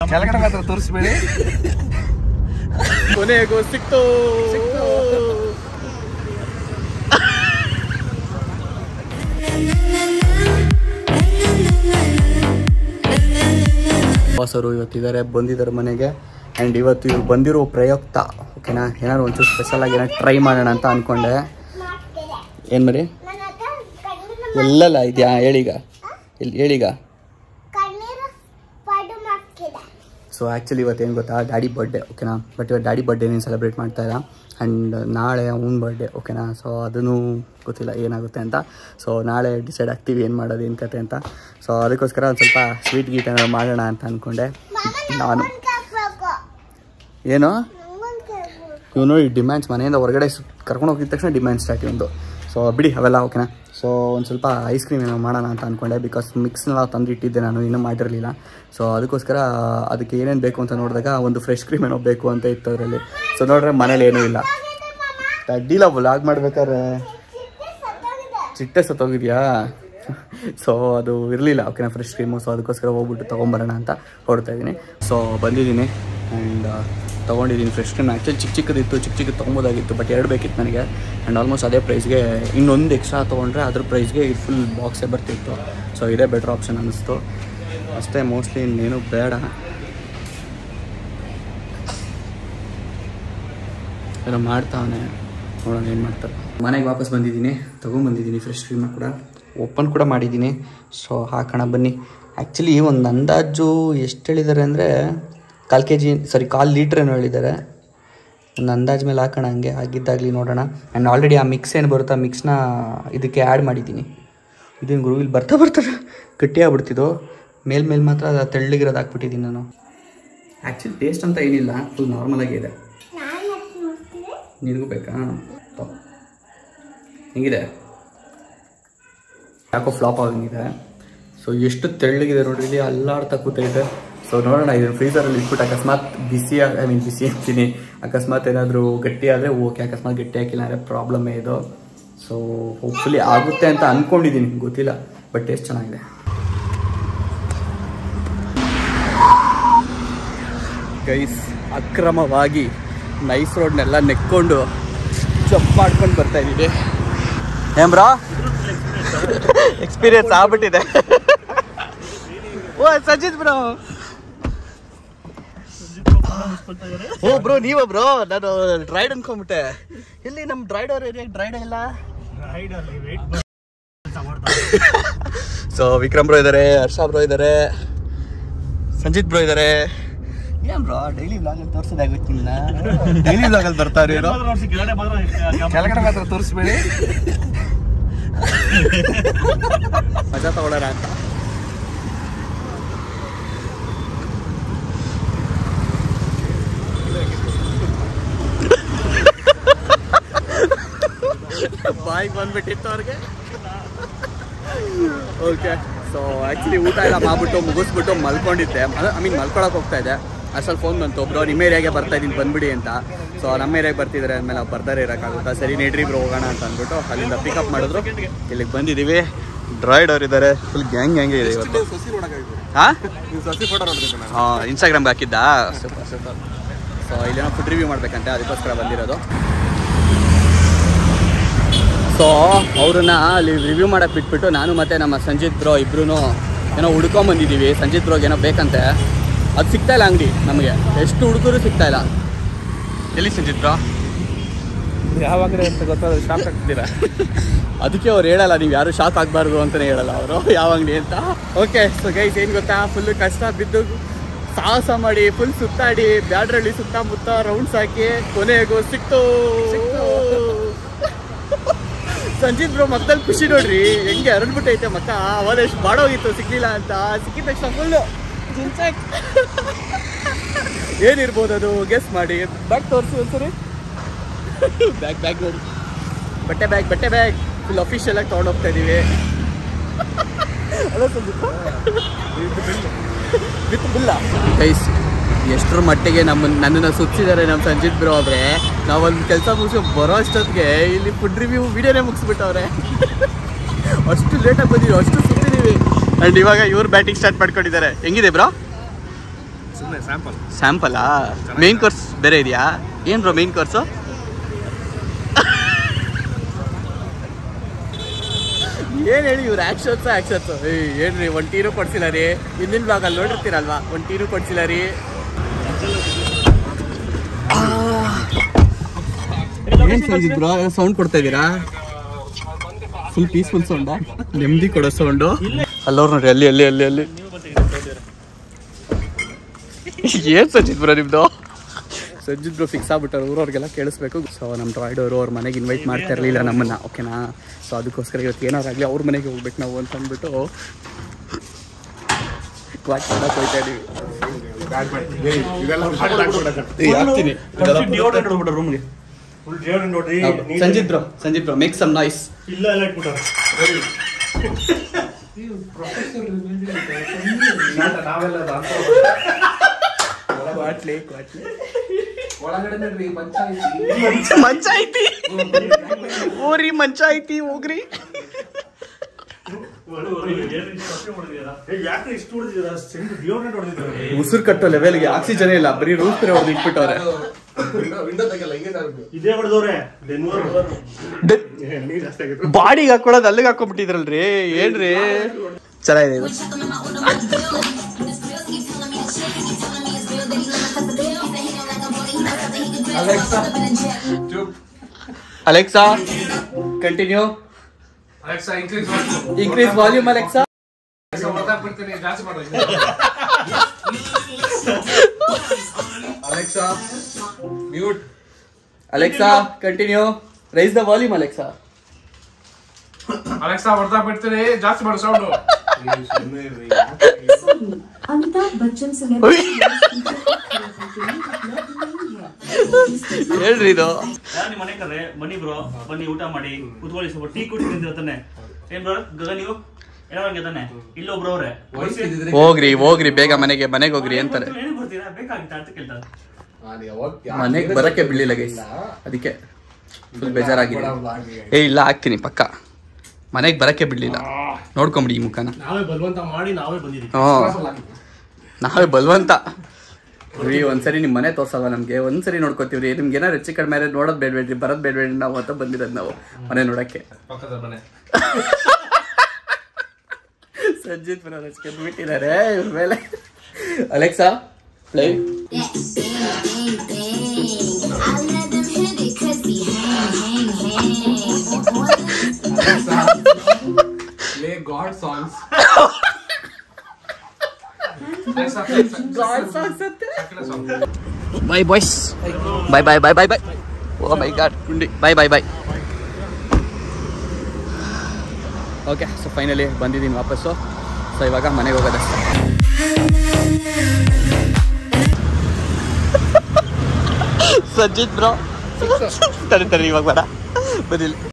ಕೆಳಗಡೆ ಮಾತ್ರ ತೋರಿಸ್ಬೇಡಿ ಕೊನೆಗೂ ಸಿಕ್ತು ಬಾಸರು ಇವತ್ತಿದ್ದಾರೆ ಬಂದಿದ್ದಾರೆ ಮನೆಗೆ ಆ್ಯಂಡ್ ಇವತ್ತು ಇವ್ರು ಬಂದಿರೋ ಪ್ರಯುಕ್ತ ಓಕೆನಾ ಏನಾದ್ರು ಒಂಚೂರು ಸ್ಪೆಷಲ್ ಆಗಿ ಏನಾದ್ರು ಟ್ರೈ ಮಾಡೋಣ ಅಂತ ಅನ್ಕೊಂಡೆ ಏನು ಮರಿ ಎಲ್ಲಲ್ಲ ಇದೆಯಾ ಹೇಳೀಗ ಇಲ್ಲಿ ಹೇಳೀಗ ಕಣ್ಣೀರು ಪಡು ಮಾಡ್ತಿದೆ ಸೊ ಆ್ಯಕ್ಚುಲಿ ಇವತ್ತೇನು ಗೊತ್ತಾ ಡ್ಯಾಡಿ ಬರ್ಡೇ ಓಕೆನಾ ಬಟ್ ಇವತ್ತು ಡ್ಯಾಡಿ ಬರ್ಡೇ ನೀನು ಸೆಲೆಬ್ರೇಟ್ ಮಾಡ್ತಾ ಇಲ್ಲ ಆ್ಯಂಡ್ ನಾಳೆ ಅವ್ನ ಬರ್ಡೇ ಓಕೆನಾ ಸೊ ಅದನ್ನು ಗೊತ್ತಿಲ್ಲ ಏನಾಗುತ್ತೆ ಅಂತ ಸೊ ನಾಳೆ ಡಿಸೈಡ್ ಆಗ್ತೀವಿ ಏನು ಮಾಡೋದು ಏನು ಕತೆ ಅಂತ ಸೊ ಅದಕ್ಕೋಸ್ಕರ ಒಂದು ಸ್ವಲ್ಪ ಸ್ವೀಟ್ ಗೀಟ್ ಏನಾದ್ರು ಮಾಡೋಣ ಅಂತ ಅಂದ್ಕೊಂಡೆ ನಾನು ಕೇಳ್ಬೇಕು ಏನು ನಂಗೊಂದು ಕೇಳ್ಬೇಕು ಇವನು ಈ ಡಿಮ್ಯಾಂಡ್ಸ್ ಮನೆಯಿಂದ ಹೊರಗಡೆ ಕರ್ಕೊಂಡು ಹೋಗಿದ ತಕ್ಷಣ ಡಿಮ್ಯಾಂಡ್ ಸ್ಟಾರ್ಟ್ ಒಂದು ಸೊ ಬಿಡಿ ಅವೆಲ್ಲ ಓಕೆನಾ ಸೊ ಒಂದು ಸ್ವಲ್ಪ ಐಸ್ ಕ್ರೀಮ್ ಏನೋ ಮಾಡೋಣ ಅಂತ ಅಂದ್ಕೊಂಡೆ ಬಿಕಾಸ್ ಮಿಕ್ಸ್ನೆಲ್ಲ ತಂದಿಟ್ಟಿದ್ದೆ ನಾನು ಇನ್ನೂ ಮಾಡಿರಲಿಲ್ಲ ಸೊ ಅದಕ್ಕೋಸ್ಕರ ಅದಕ್ಕೆ ಏನೇನು ಬೇಕು ಅಂತ ನೋಡಿದಾಗ ಒಂದು ಫ್ರೆಶ್ ಕ್ರೀಮ್ ಏನೋ ಬೇಕು ಅಂತ ಇತ್ತು ಅದರಲ್ಲಿ ಸೊ ನೋಡ್ರೆ ಮನೇಲಿ ಏನೂ ಇಲ್ಲ ಅಡ್ಡಿಲ್ಲ ವ್ಲಾಗ್ ಮಾಡ್ಬೇಕಾದ್ರೆ ಚಿಟ್ಟೆ ಸತ್ತೋಗಿದ್ಯಾ ಸೊ ಅದು ಇರಲಿಲ್ಲ ಓಕೆನಾ ಫ್ರೆಶ್ ಕ್ರೀಮು ಸೊ ಅದಕ್ಕೋಸ್ಕರ ಹೋಗ್ಬಿಟ್ಟು ತೊಗೊಂಬರೋಣ ಅಂತ ಹೊರಡ್ತಾ ಇದ್ದೀನಿ ಸೊ ಬಂದಿದ್ದೀನಿ ಆ್ಯಂಡ್ ತೊಗೊಂಡಿದ್ದೀನಿ ಫ್ರೆಶ್ ಕ್ರೀಮ್ ಆ್ಯಕ್ಚುಲಿ ಚಿಕ್ಕ ಚಿಕ್ಕದಿತ್ತು ಚಿಕ್ಕ ಚಿಕ್ಕದು ತೊಗೊಬೋದಾಗಿತ್ತು ಬಟ್ ಎರಡು ಬೇಕಿತ್ತು ನನಗೆ ಆ್ಯಂಡ್ ಆಲ್ಮೋಸ್ಟ್ ಅದೇ ಪ್ರೈಸ್ಗೆ ಇನ್ನೊಂದು ಎಕ್ಸ್ಟ್ರಾ ತೊಗೊಂಡ್ರೆ ಅದ್ರ ಪ್ರೈಸ್ಗೆ ಇದು ಫುಲ್ ಬಾಕ್ಸೇ ಬರ್ತಿತ್ತು ಸೊ ಇದೇ ಬೆಟರ್ ಆಪ್ಷನ್ ಅನ್ನಿಸ್ತು ಅಷ್ಟೇ ಮೋಸ್ಟ್ಲಿ ಇನ್ನೇನು ಬೇಡ ಏನೋ ಮಾಡ್ತಾವನೆ ನೋಡೋಣ ಏನು ಮಾಡ್ತಾರೆ ಮನೆಗೆ ವಾಪಸ್ ಬಂದಿದ್ದೀನಿ ತೊಗೊಂಬಂದಿದ್ದೀನಿ ಫ್ರೆಶ್ ಕ್ರೀಮ್ನ ಕೂಡ ಓಪನ್ ಕೂಡ ಮಾಡಿದ್ದೀನಿ ಸೊ ಹಾಕೋಣ ಬನ್ನಿ ಆ್ಯಕ್ಚುಲಿ ಒಂದು ಅಂದಾಜು ಎಷ್ಟು ಹೇಳಿದ್ದಾರೆ ಅಂದರೆ ಕಾಲು ಕೆ ಜಿ ಸಾರಿ ಕಾಲು ಲೀಟ್ರ್ ಏನೋ ಹೇಳಿದ್ದಾರೆ ಒಂದು ಅಂದಾಜು ಮೇಲೆ ಹಾಕೋಣ ಹಂಗೆ ಆಗಿದ್ದಾಗಲಿ ನೋಡೋಣ ಆ್ಯಂಡ್ ಆಲ್ರೆಡಿ ಆ ಮಿಕ್ಸ್ ಏನು ಬರುತ್ತೋ ಆ ಮಿಕ್ಸ್ನ ಇದಕ್ಕೆ ಆ್ಯಡ್ ಮಾಡಿದ್ದೀನಿ ಇದೇನು ಗುರು ಇಲ್ಲಿ ಬರ್ತಾ ಬರ್ತಾ ಗಟ್ಟಿಯಾಗ್ಬಿಡ್ತಿದ್ದು ಮೇಲ್ ಮೇಲೆ ಮಾತ್ರ ಅದು ತೆಳ್ಳಗಿರೋದು ಹಾಕ್ಬಿಟ್ಟಿದ್ದೀನಿ ನಾನು ಆ್ಯಕ್ಚುಲಿ ಟೇಸ್ಟ್ ಅಂತ ಏನಿಲ್ಲ ಫುಲ್ ನಾರ್ಮಲಾಗಿ ಇದೆ ನಾನು ಎಷ್ಟು ಮಾಡ್ತೀನಿ ನಿನಗೂ ಬೇಕಾ ತಗೋ. ಹೆಂಗಿದೆ ಯಾಕೋ ಫ್ಲಾಪ್ ಆಗಂಗಿದೆ ಸೊ ಎಷ್ಟು ತೆಳ್ಳಗಿದೆ ನೋಡ್ರಿ ಇಲ್ಲಿ ಅಲ್ಲಾಡ್ತಾ ಕೂತೈತೆ ಸೊ ನೋಡೋಣ ಇದನ್ನು ಫ್ರೀಸರಲ್ಲಿ ಇಟ್ಬಿಟ್ಟು ಅಕಸ್ಮಾತ್ ಬಿಸಿ ಐ ಮೀನ್ ಬಿಸಿ ಅಂತೀನಿ ಅಕಸ್ಮಾತ್ ಏನಾದರೂ ಗಟ್ಟಿ ಆದರೆ ಓಕೆ ಅಕಸ್ಮಾತ್ ಗಟ್ಟಿ ಹಾಕಿಲ್ಲ ಅಂದರೆ ಪ್ರಾಬ್ಲಮ್ಮೇ ಇದು ಸೊ ಹೋಪ್ಫುಲಿ ಆಗುತ್ತೆ ಅಂತ ಅಂದ್ಕೊಂಡಿದ್ದೀನಿ ಗೊತ್ತಿಲ್ಲ ಬಟ್ ಟೇಸ್ಟ್ ಚೆನ್ನಾಗಿದೆ ಗೈಸ್ ಅಕ್ರಮವಾಗಿ ನೈಸ್ ರೋಡ್ನೆಲ್ಲ ನೆಕ್ಕೊಂಡು ಜಂಪ್ ಮಾಡ್ಕೊಂಡು ಬರ್ತಾ ಇದ್ದೀನಿ ಏನ್ ಬ್ರೋ ಎಕ್ಸ್ಪೀರಿಯನ್ಸ್ ಆಗ್ಬಿಟ್ಟಿದೆ ಓ ಸಜಿತ್ ಬ್ರೋ ಓ ಬ್ರೋ ನೀವ ಬ್ರೋ ನಾನು ಡ್ರೈಡ್ ಅನ್ಕೊಂಬಿಟ್ಟೆ ಇಲ್ಲಿ ನಮ್ಮ ಡ್ರೈಡರ್ ಏರಿಯಾಗ ಡ್ರೈಡ್ ಇಲ್ಲ ಸೊ ವಿಕ್ರಮ್ ಬ್ರೋ ಇದ್ದಾರೆ ಹರ್ಷ ಬ್ರೋ ಇದ್ದಾರೆ ಸಂಜಿತ್ ಬ್ರೋ ಇದ್ದಾರೆ ಏನ್ ಬ್ರೋ ಡೈಲಿ ಬ್ಲಾಗ್ ಅಲ್ಲಿ ತೋರ್ಸೋದಾಗುತ್ತೆ ಡೈಲಿ ಬ್ಲಾಗ್ ಅಲ್ಲಿ ಬರ್ತಾರೆ ಇವರು ಕೆಳಗಡೆ ಮಾತ್ರ ತೋರಿಸ್ಬೇಡಿ ಮಜಾ ತಗೊಳ್ಳೋಣ ಅಂತ ಬಾಯಿಗೆ ಬಂದ್ಬಿಟ್ಟಿತ್ತು ಅವ್ರಿಗೆ ಓಕೆ ಸೊ ಆ್ಯಕ್ಚುಲಿ ಊಟ ಎಲ್ಲ ಮಾಡ್ಬಿಟ್ಟು ಮುಗಿಸ್ಬಿಟ್ಟು ಮಲ್ಕೊಂಡಿದ್ದೆ ಐ ಮೀನ್ ಮಲ್ಕೊಳಕ್ಕೆ ಹೋಗ್ತಾ ಇದ್ದೆ ಅಷ್ಟಲ್ಲಿ ಫೋನ್ ಬಂತು ಒಬ್ರು ನಿಮ್ಮ ಏರಿಯಾಗೆ ಬರ್ತಾ ಇದ್ದೀನಿ ಬಂದ್ಬಿಡಿ ಅಂತ ಸೊ ನಮ್ಮ ಏರಿಯಾಗೆ ಬರ್ತಿದ್ದಾರೆ ಅಂದಮೇಲೆ ನಾವು ಬರ್ದಾರೆ ಇರೋಕ್ಕಾಗುತ್ತಾ ಸರಿ ನೇಡ್ರಿ ಇಬ್ರು ಹೋಗೋಣ ಅಂತ ಅಂದ್ಬಿಟ್ಟು ಅಲ್ಲಿಂದ ಪಿಕಪ್ ಮಾಡಿದ್ರು ಇಲ್ಲಿಗೆ ಬಂದಿದ್ದೀವಿ ಡ್ರೈಡರ್ ಇದ್ದಾರೆ ಫುಲ್ ಗ್ಯಾಂಗ್ ಗ್ಯಾಂಗೇ ಇದೆ ಇವತ್ತು ಸಸಿ ನೋಡಕ್ಕಾಗಿತ್ತು ಹಾಂ ನೀವು ಸಸಿ ಫೋಟೋ ನೋಡ್ಬೇಕು ನಾನು ಹಾಂ ಇನ್ಸ್ಟಾಗ್ರಾಮ್ಗೆ ಹಾಕಿದ್ದಾ ಸೂಪರ್ ಸೂಪರ್ ಸೊ ಇಲ್ಲೇನೋ ಫುಡ್ ರಿವ್ಯೂ ಮಾಡ್ಬೇಕಂತೆ ಅದಕ್ಕೋಸ್ಕರ ಬಂದಿರೋದು ಸೊ ಅವ್ರನ್ನ ಅಲ್ಲಿ ರಿವ್ಯೂ ಮಾಡಕ್ಕೆ ಬಿಟ್ಬಿಟ್ಟು ನಾನು ಮತ್ತು ನಮ್ಮ ಸಂಜಿತ್ ಬ್ರೋ ಇಬ್ರು ಏನೋ ಹುಡ್ಕೊಂಬಂದಿದ್ದೀವಿ ಸಂಜಿತ್ ಬ್ರೋಗೆ ಏನೋ ಬೇಕಂತೆ ಅದು ಸಿಗ್ತಾ ಇಲ್ಲ ಅಂಗಡಿ ನಮಗೆ ಎಷ್ಟು ಹುಡುಗರು ಸಿಗ್ತಾ ಇಲ್ಲ ಎಲ್ಲಿ ಸಂಜಿತ್ ಬ್ರೋ ಯಾವಾಗ ಅಂತ ಗೊತ್ತಾದ್ರೆ ಶಾಕ್ ಆಗ್ತಿದ್ದೀರಾ ಅದಕ್ಕೆ ಅವ್ರು ಹೇಳಲ್ಲ ನೀವು ಯಾರು ಶಾಕ್ ಆಗಬಾರ್ದು ಅಂತಲೇ ಹೇಳಲ್ಲ ಅವರು ಯಾವ ಅಂಗಡಿ ಅಂತ ಓಕೆ ಸೊ ಗೈಸ್ ಏನು ಗೊತ್ತಾ ಫುಲ್ಲು ಕಷ್ಟ ಬಿದ್ದು ಸಾಹಸ ಮಾಡಿ ಫುಲ್ ಸುತ್ತಾಡಿ ಬ್ಯಾಡ್ರಳ್ಳಿ ಸುತ್ತಮುತ್ತ ರೌಂಡ್ಸ್ ಹಾಕಿ ಕೊನೆಗೂ ಸಿಕ್ತು ಸಂಜಿತ್ ಬ್ರೋ ಮಕ್ಕದಲ್ಲಿ ಖುಷಿ ನೋಡ್ರಿ ಹೆಂಗೆ ಹರಡ್ಬಿಟ್ಟೈತೆ ಮಕ್ಕ ಅವಾಗ ಎಷ್ಟು ಬಾಡೋಗಿತ್ತು ಸಿಗ್ಲಿಲ್ಲ ಅಂತ ಸಿಕ್ಕಿದ ತಕ್ಷಣ ಫುಲ್ಲು ಏನಿರ್ಬೋದು ಅದು ಗೆಸ್ ಮಾಡಿ ಬ್ಯಾಗ್ ತೋರಿಸಿ ಒಂದ್ಸರಿ ಬ್ಯಾಗ್ ಬ್ಯಾಗ್ ನೋಡಿ ಬಟ್ಟೆ ಬ್ಯಾಗ್ ಬಟ್ಟೆ ಬ್ಯಾಗ್ ಫುಲ್ ಅಫಿಷಿಯಲ್ ಆಗಿ ತೊಗೊಂಡು ಹೋಗ್ತಾ ಇದೀವಿ ವಿತ್ ಬಿಲ್ಲ ಗೈಸ್ ಎಷ್ಟರ ಮಟ್ಟಿಗೆ ನಮ್ಮ ನನ್ನನ್ನು ಸುತ್ತಿದ್ದಾರೆ ನಮ್ಮ ಸಂಜಿತ್ ಬ್ರೋ ಅವ್ರೆ ನಾವೊಂದು ಕೆಲಸ ಮುಗಿಸ್ಕೊಂಡು ಬರೋ ಅಷ್ಟೊತ್ತಿಗೆ ಇಲ್ಲಿ ಫುಡ್ ರಿವ್ಯೂ ವಿಡಿಯೋನೇ ಮುಗಿಸ್ಬಿಟ್ಟವ್ರೆ ಅಷ್ಟು ಲೇಟಾಗಿ ಬಂದಿದ್ದೀವಿ ಅಷ್ಟು ಸುತ್ತಿದ್ದೀವಿ ಆ್ಯಂಡ್ ಇವಾಗ ಇವ್ರು ಬ್ಯಾಟಿಂಗ್ ಸ್ಟಾರ್ಟ್ ಮಾಡ್ಕೊಂಡಿದ್ದಾರೆ ಹೆಂಗಿದೆ ಬ್ರೋ ಸುಮ್ಮನೆ ಸ್ಯಾಂಪಲ್ ಸ್ಯಾಂಪಲಾ ಮೇನ್ ಕೋರ್ಸ್ ಬೇರೆ ಇದೆಯಾ ಏನು ಬ್ರೋ ಮೇನ್ ಕೋರ್ಸು ಏನು ಹೇಳಿ ಇವ್ರು ಆ್ಯಕ್ಷನ್ಸ್ ಆ್ಯಕ್ಷನ್ಸ್ ಏನ್ರಿ ಒಂದು ಟೀನು ಕೊಡ್ಸಿಲ್ಲ ರೀ ಹಿಂದಿನ ಬ್ಲಾಗಲ್ಲಿ ನೋಡಿರ್ತೀರಲ್ವಾ ಒಂದು ಟೀನು ಕೊಡ್ಸಿಲ್ಲ ರೀ ಏನು ಸಂಜಿತ್ ಬ್ರೋ ಸೌಂಡ್ ಕೊಡ್ತಾ ಇದ್ದೀರಾ ಫುಲ್ ಪೀಸ್ಫುಲ್ ಸೌಂಡಾ ನೆಮ್ಮದಿ ಕೊಡೋ ಸೌಂಡು ಅಲ್ಲವ್ರು ನೋಡಿ ಅಲ್ಲಿ ಅಲ್ಲಿ ಅಲ್ಲಿ ಅಲ್ಲಿ ಏನ್ ಸಂಜಿತ್ ಬ್ರೋ ನಿಮ್ದು ಸಂಜಿತ್ ಬ್ರೋ ಫಿಕ್ಸ್ ಆಗ್ಬಿಟ್ಟಾರೆ ಊರವ್ರಿಗೆಲ್ಲ ಕೇಳಿಸ್ಬೇಕು ಸೊ ನಮ್ಮ ಡ್ರಾಯ್ಡವರು ಅವ್ರ ಮನೆಗೆ ಇನ್ವೈಟ್ ಮಾಡ್ತಾ ಇರಲಿಲ್ಲ ನಮ್ಮನ್ನ ಓಕೆನಾ ಸೊ ಅದಕ್ಕೋಸ್ಕರ ಇವತ್ತು ಏನಾರು ಆಗಲಿ ಅವ್ರ ಮನೆಗೆ ಹೋಗ್ಬೇಕು ನಾವು ಅಂತ ಅಂದ್ಬಿಟ್ಟು ವಾಚ್ ಮಾಡಕ್ಕೆ ಹೋಗ್ತಾ ಇದೀವಿ ರೂಮ್ಗೆ ಫುಲ್ ಡಿಯೋಡ್ರೆಂಟ್ ನೋಡ್ರಿ Sanjith bro Sanjith bro make some noise ಇಲ್ಲ ಎಲ್ಲ ಇಟ್ಬಿಟ್ಟಾರೆ ಕ್ವಾಟ್ಲಿ ಕ್ವಾಟ್ಲಿ ಒಳಗಡೆ ಮಂಚ ಮಂಚ ಐತಿ ಓರಿ ಮಂಚ ಐತಿ ಹೋಗ್ರಿ ಯಾಕೆ ಇಷ್ಟು ಹೊಡೆದಿದ್ದೀರಾ ಸೆಂಟ್ ಡಿಯೋಡ್ರೆಂಟ್ ಹೊಡೆದಿದ್ದಾರೆ ಉಸಿರು ಕಟ್ಟೋ ಲೆವೆಲ್ಗೆ ಆಕ್ಸಿಜನ್ ಇಲ್ಲ ಬರೀ ರೂಲ್ಸ್ ಬೇರೆ ಹೊಡೆದು ಇಟ್ಬಿಟ್ಟವ್ರೆ ವಿಂಡೋ ತೆಗಲ್ಲ ಹಿಂಗೆ ಇದೇ ಹೊಡೆದವ್ರೆ ಡೆನ್ವರ್ ನೀರು ಜಾಸ್ತಿ ಆಗಿತ್ತು ಬಾಡಿಗೆ ಹಾಕೊಳ್ಳೋದು ಅಲ್ಲಿಗೆ ಹಾಕೊಂಡ್ಬಿಟ್ಟಿದ್ರಲ್ರಿ ಏನ್ರಿ ಚೆನ್ನಾಗಿದೆ ಇದು Alexa continue Alexa increase increase volume Alexa ಬಿಡ್ತೀನಿ ಜಾಸ್ತಿ ಮಾಡು Alexa mute Alexa continue raise the volume Alexa Alexa ಹೊಡ್ತಾ ಬಿಡ್ತೀನಿ ಜಾಸ್ತಿ ಮಾಡು ಸೌಂಡು अमिताभ बच्चन से ಹೇಳ್ರಿ ಇದು ಯಾರು ನಿಮ್ಮ ಮನೆ ಕರೆ ಬನ್ನಿ ಬ್ರೋ ಬನ್ನಿ ಊಟ ಮಾಡಿ ಕುತ್ಕೊಳ್ಳಿ ಸ್ವಲ್ಪ ಟೀ ಕುಡಿ ತಿಂದಿರ್ತಾನೆ ಏನ್ ಬ್ರೋ ಗಗನ್ ನೀವು ಏನೋ ತಾನೆ ಇಲ್ಲೊಬ್ರು ಅವ್ರೆ ಹೋಗ್ರಿ ಹೋಗ್ರಿ ಬೇಗ ಮನೆಗೆ ಮನೆಗೆ ಹೋಗ್ರಿ ಅಂತಾರೆ ಏನೇ ಬರ್ತೀರಾ ಬೇಕಾಗಿತ್ತ ಅಂತ ಕೇಳ್ತಾರೆ ಮನೆಗೆ ಬರಕ್ಕೆ ಬಿಡ್ಲಿಲ್ಲ ಗೈಸ್ ಅದಕ್ಕೆ ಫುಲ್ ಬೇಜಾರಾಗಿದೆ ಏ ಇಲ್ಲ ಹಾಕ್ತೀನಿ ಪಕ್ಕ ಮನೆಗೆ ಬರಕ್ಕೆ ಬಿಡ್ಲಿಲ್ಲ ನೋಡ್ಕೊಂಬಿಡಿ ಈ ಮುಖನ ನಾವೇ ಬಲವಂತ ಮಾಡಿ ನಾವೇ ಬಂದಿದ್ದೀವಿ ಹ್ಞೂ ನಾವೇ ಬಲ್ವಂತ ರೀ ಒಂದ್ಸರಿ ನಿಮ್ಮ ಮನೆ ತೋರ್ಸಲ್ವಾ ನಮಗೆ ಒಂದ್ಸರಿ ನೋಡ್ಕೋತೀವ್ರಿ ನಿಮ್ಗೆ ಏನಾರು ಹೆಚ್ಚು ಕಡಿಮೆ ಆದ್ರೆ ನೋಡೋದು ಬೇಡಬೇಡ್ರಿ ಬರೋದು ಬೇಡಬೇಡ್ರಿ ನಾವು ಅಂತ ಬಂದಿರೋದು ನಾವು ಮನೆ ನೋಡಕ್ಕೆ ಪಕ್ಕದ ಮನೆ ಸಂಜಿತ್ ಬರೋದಕ್ಕೆ ಬಿಟ್ಟಿದ್ದಾರೆ ಇವ್ರ ಮೇಲೆ Alexa play play god songs bye boys bye bye bye bye bye oh my god ಕುಂಡಿ bye bye bye okay so finally ಬಂದಿದ್ದೀನಿ ವಾಪಸ್ಸು ಸೊ ಇವಾಗ ಮನೆಗೆ ಹೋಗೋದಷ್ಟೇ ಸಜ್ಜಿತ್ ಬ್ರೋ ತಡಿ ತಡಿ ಇವಾಗ ಬರ ಬದಿಲ್ಲ